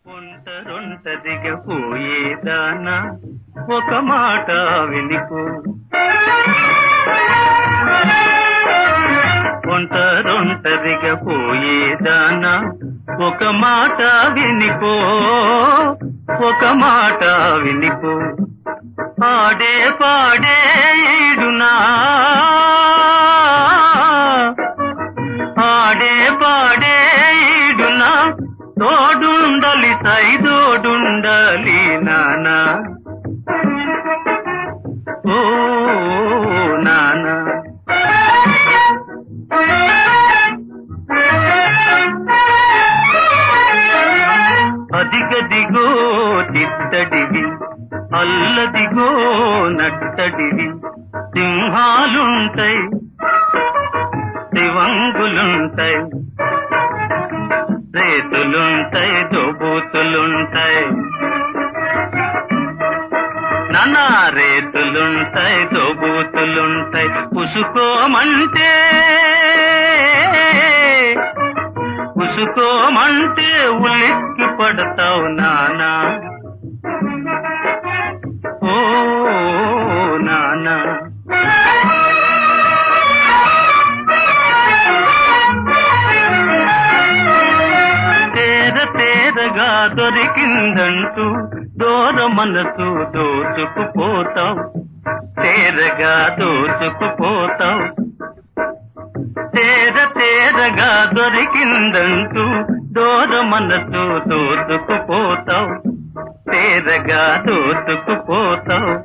ఒంటరొంటరిగా పోయేదానా ఒక మాట వినిపో ఒంటరొంటరిగా పోయేదానా ఒక మాట వినిపో ఒక మాట వినిపో పాడే పాడే ఈడునా పాడే పాడే ఈడునా తోడుండలి సైదోడుండలి నానా ఓ నానా అదిగదిగో తిత్తడివి అల్లదిగో నట్టడివి సింహాలుంటాయి శివంగులుంటాయి రేతులుంటాయి దోబూతులుంటాయి నానా రేతులుంటాయి దోబూతులుంటాయి పుసుకోమంటే పుసుకోమంటే ఉలిక్కి పడతావు నానా ఓ నానా తేర తేరగా దొరికిందంటూ దూర మనసు దోచుకుపోతావు తేరగా దోచుకుపోతావు తేర తేరగా దొరికిందంటూ దూర మనసు దోచుకుపోతావు తేరగా దోచుకుపోతావు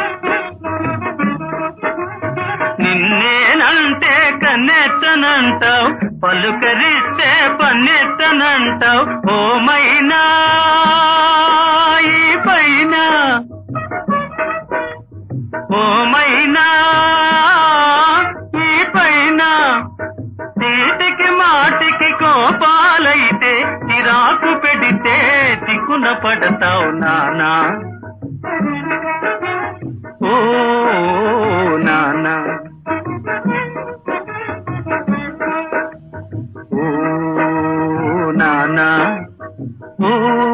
నిన్నేనంటే కన్నెత్తనంటావు పలుకరిస్తే పన్నెత్తనంటావు ఓమైనా ఈ పైన ఓమైనా ఈ పైన తీటికి మాటికి కోపాలైతే చిరాకు పెడితే దిక్కున పడతావు నానా ఓ నానా ఓ నానా ఓ